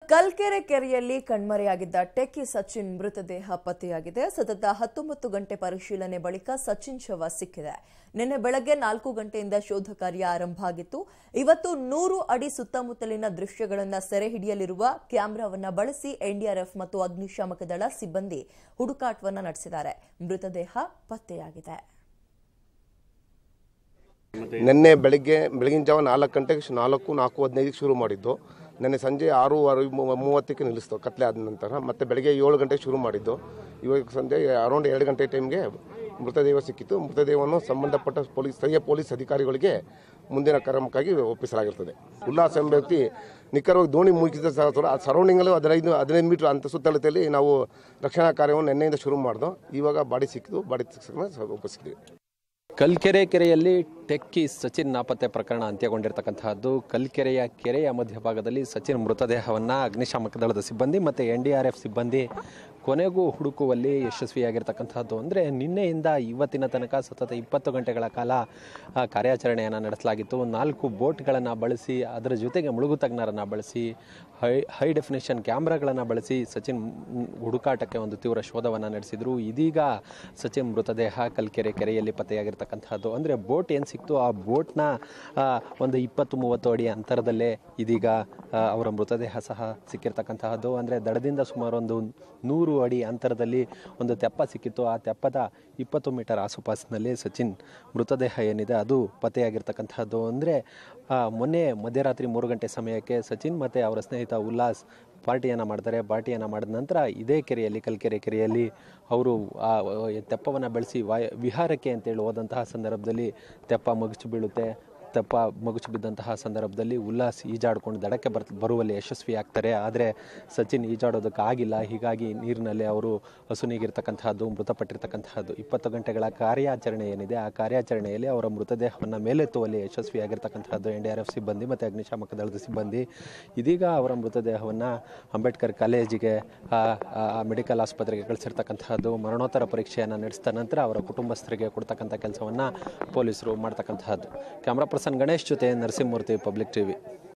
ಕಲ್ಕೆರೆ ಕೆರೆಯಲ್ಲಿ ಕಣ್ಮರೆಯಾಗಿದ್ದ ಟೆಕ್ಕಿ ಸಚಿನ್ ಮೃತದೇಹ ಪತ್ತೆಯಾಗಿದೆ ಸತತ ಹತ್ತೊಂಬತ್ತು ಗಂಟೆ ಪರಿಶೀಲನೆ ಬಳಿಕ ಸಚಿನ್ ಶವ ಸಿಕ್ಕಿದೆ ನಿನ್ನೆ ಬೆಳಗ್ಗೆ ನಾಲ್ಕು ಗಂಟೆಯಿಂದ ಶೋಧ ಕಾರ್ಯ ಆರಂಭ ಆಗಿತ್ತು ಇವತ್ತು ನೂರು ಅಡಿ ಸುತ್ತಮುತ್ತಲಿನ ದೃಶ್ಯಗಳನ್ನು ಸೆರೆ ಹಿಡಿಯಲಿರುವ ಕ್ಯಾಮೆರಾವನ್ನ ಬಳಸಿ ಎನ್ಡಿಆರ್ಎಫ್ ಮತ್ತು ಅಗ್ನಿಶಾಮಕ ದಳ ಸಿಬ್ಬಂದಿ ಹುಡುಕಾಟವನ್ನು ನಡೆಸಿದ್ದಾರೆ ಮೃತದೇಹ ಪತ್ತೆಯಾಗಿದೆ ನಿನ್ನೆ ಬೆಳಿಗ್ಗೆ ಬೆಳಗಿನ ಜಾವ ನಾಲ್ಕು ಗಂಟೆಗೆ ಶು- ನಾಲ್ಕು ನಾಲ್ಕು ಹದಿನೈದಕ್ಕೆ ಶುರು ಮಾಡಿದ್ದು ನಿನ್ನೆ ಸಂಜೆ ಆರು ಆರು ಮೂ- ಮೂವತ್ತಕ್ಕೆ ನಿಲ್ಲಿಸ್ತು ಕತ್ಲೆ ಆದ ನಂತರ ಮತ್ತೆ ಬೆಳಗ್ಗೆ ಏಳು ಗಂಟೆಗೆ ಶುರು ಮಾಡಿದ್ದು ಇವಾಗ ಸಂಜೆ ಅರೌಂಡ್ ಎರಡು ಗಂಟೆ ಟೈಮ್ಗೆ ಮೃತದೇಹ ಸಿಕ್ಕಿತ್ತು ಮೃತದೇಹವನ್ನು ಸಂಬಂಧಪಟ್ಟ ಪೊಲೀಸ್ ಸ್ಥಳೀಯ ಪೊಲೀಸ್ ಅಧಿಕಾರಿಗಳಿಗೆ ಮುಂದಿನ ಕ್ರಮಕ್ಕಾಗಿ ಒಪ್ಪಿಸಲಾಗಿರ್ತದೆ ಉಲ್ಲಾಸ್ ಎಂಬ ವ್ಯಕ್ತಿ ನಿಖರವಾಗಿ ದೋಣಿ ಮುಗಿಸಿದ ಸರೌಂಡಿಂಗಲ್ಲೂ ಹದಿನೈದು ಹದಿನೈದು ಮೀಟರ್ ಅಂತ ಸುತ್ತಳತೆಯಲ್ಲಿ ನಾವು ರಕ್ಷಣಾ ಕಾರ್ಯವನ್ನು ನಿನ್ನೆಯಿಂದ ಶುರು ಮಾಡಿದ್ದು ಇವಾಗ ಬಾಡಿ ಸಿಕ್ಕಿದ್ದು ಬಾಡಿ ಸಿಕ್ಕ ಒಪ್ಪಿಸಿದ್ವಿ ಕಲ್ಕೆರೆ ಕೆರೆಯಲ್ಲಿ ಟೆಕ್ಕಿ ಸಚಿನ್ ನಾಪತ್ತೆ ಪ್ರಕರಣ ಅಂತ್ಯಗೊಂಡಿರ್ತಕ್ಕಂತಹದ್ದು ಕಲ್ಕೆರೆಯ ಕೆರೆಯ ಮಧ್ಯಭಾಗದಲ್ಲಿ ಸಚಿನ್ ಮೃತದೇಹವನ್ನು ಅಗ್ನಿಶಾಮಕ ದಳದ ಸಿಬ್ಬಂದಿ ಮತ್ತು ಎನ್ ಡಿ ಆರ್ ಎಫ್ ಸಿಬ್ಬಂದಿ ಕೊನೆಗೂ ಹುಡುಕುವಲ್ಲಿ ಯಶಸ್ವಿಯಾಗಿರ್ತಕ್ಕಂಥದ್ದು ಅಂದರೆ ನಿನ್ನೆಯಿಂದ ಇವತ್ತಿನ ತನಕ ಸತತ ಇಪ್ಪತ್ತು ಗಂಟೆಗಳ ಕಾಲ ಆ, ಕಾರ್ಯಾಚರಣೆಯನ್ನು ನಡೆಸಲಾಗಿತ್ತು ನಾಲ್ಕು ಬೋಟ್ಗಳನ್ನು ಬಳಸಿ ಅದರ ಜೊತೆಗೆ ಮುಳುಗು ತಜ್ಞರನ್ನು ಬಳಸಿ ಹೈ ಹೈ ಡೆಫಿನೇಷನ್ ಕ್ಯಾಮ್ರಾಗಳನ್ನು ಬಳಸಿ ಸಚಿನ್ ಮ್, ಹುಡುಕಾಟಕ್ಕೆ ಒಂದು ತೀವ್ರ ಶೋಧವನ್ನು ನಡೆಸಿದರು ಇದೀಗ ಸಚಿನ್ ಮೃತದೇಹ ಕಲ್ಕೆರೆ ಕೆರೆಯಲ್ಲಿ ಪತ್ತೆಯಾಗಿರ್ತಕ್ಕಂಥದ್ದು ಅಂದರೆ ಬೋಟ್ ಏನು ಸಿಕ್ತು ಆ ಬೋಟ್ನ ಆ, ಒಂದು ಇಪ್ಪತ್ತು ಮೂವತ್ತು ಅಡಿ ಅಂತರದಲ್ಲೇ ಇದೀಗ ಆ, ಅವರ ಮೃತದೇಹ ಸಹ ಸಿಕ್ಕಿರ್ತಕ್ಕಂತಹದ್ದು ಅಂದರೆ ದಡದಿಂದ ಸುಮಾರು ಒಂದು ನೂರು ಅಡಿ ಅಂತರದಲ್ಲಿ ಒಂದು ತೆಪ್ಪ ಸಿಕ್ಕಿತ್ತು ಆ ತೆಪ್ಪದ ಇಪ್ಪತ್ತು ಮೀಟರ್ ಆಸುಪಾಸಿನಲ್ಲಿ ಸಚಿನ್ ಮೃತದೇಹ ಏನಿದೆ ಅದು ಪತ್ತೆಯಾಗಿರ್ತಕ್ಕಂತಹದ್ದು ಅಂದರೆ ಮೊನ್ನೆ ಮಧ್ಯರಾತ್ರಿ ಮೂರು ಗಂಟೆ ಸಮಯಕ್ಕೆ ಸಚಿನ್ ಮತ್ತು ಅವರ ಸ್ನೇಹಿತ ಉಲ್ಲಾಸ್ ಪಾರ್ಟಿಯನ್ನು ಮಾಡ್ತಾರೆ ಪಾರ್ಟಿಯನ್ನು ಮಾಡಿದ ನಂತರ ಇದೇ ಕೆರೆಯಲ್ಲಿ ಕಲ್ಕೆರೆ ಕೆರೆಯಲ್ಲಿ ಅವರು ಆ ತೆಪ್ಪವನ್ನು ಬೆಳೆಸಿ ವಾಯ ವಿಹಾರಕ್ಕೆ ಅಂತೇಳಿ ಹೋದಂತಹ ಸಂದರ್ಭದಲ್ಲಿ ತೆಪ್ಪ ಮಗುಚು ಬೀಳುತ್ತೆ ತೆಪ್ಪ ಮಗುಚು ಬಿದ್ದಂತಹ ಸಂದರ್ಭದಲ್ಲಿ ಉಲ್ಲಾಸ್ ಈಜಾಡ್ಕೊಂಡು ದಡಕ್ಕೆ ಬರ್ ಬರುವಲ್ಲಿ ಯಶಸ್ವಿ ಆಗ್ತಾರೆ ಆದರೆ ಸಚಿನ್ ಈಜಾಡೋದಕ್ಕೆ ಆಗಿಲ್ಲ ಹೀಗಾಗಿ ನೀರಿನಲ್ಲಿ ಅವರು ಹಸುನೀಗಿರ್ತಕ್ಕಂತಹದ್ದು ಮೃತಪಟ್ಟಿರ್ತಕ್ಕಂತಹದ್ದು ಇಪ್ಪತ್ತು ಗಂಟೆಗಳ ಕಾರ್ಯಾಚರಣೆ ಏನಿದೆ ಆ ಕಾರ್ಯಾಚರಣೆಯಲ್ಲಿ ಅವರ ಮೃತದೇಹವನ್ನು ಮೇಲೆತ್ತುವಲ್ಲಿ ಯಶಸ್ವಿಯಾಗಿರ್ತಕ್ಕಂತಹದ್ದು ಎನ್ ಡಿ ಆರ್ ಎಫ್ ಸಿಬ್ಬಂದಿ ಮತ್ತು ಅಗ್ನಿಶಾಮಕ ದಳದ ಸಿಬ್ಬಂದಿ ಇದೀಗ ಅವರ ಮೃತದೇಹವನ್ನು ಅಂಬೇಡ್ಕರ್ ಕಾಲೇಜಿಗೆ ಆ, ಆ, ಮೆಡಿಕಲ್ ಆಸ್ಪತ್ರೆಗೆ ಕಳಿಸಿರ್ತಕ್ಕಂತಹದ್ದು ಮರಣೋತ್ತರ ಪರೀಕ್ಷೆಯನ್ನು ನಡೆಸಿದ ನಂತರ ಅವರ ಕುಟುಂಬಸ್ಥರಿಗೆ ಕೊಡ್ತಕ್ಕಂಥ ಕೆಲಸವನ್ನು ಪೊಲೀಸರು ಮಾಡ್ತಕ್ಕಂತಹದ್ದು ಕ್ಯಾಮ್ರಾ ಪರ್ಸನ್ ಗಣೇಶ್ ಜೊತೆ ನರಸಿಂಹಮೂರ್ತಿ ಪಬ್ಲಿಕ್ ಟಿವಿ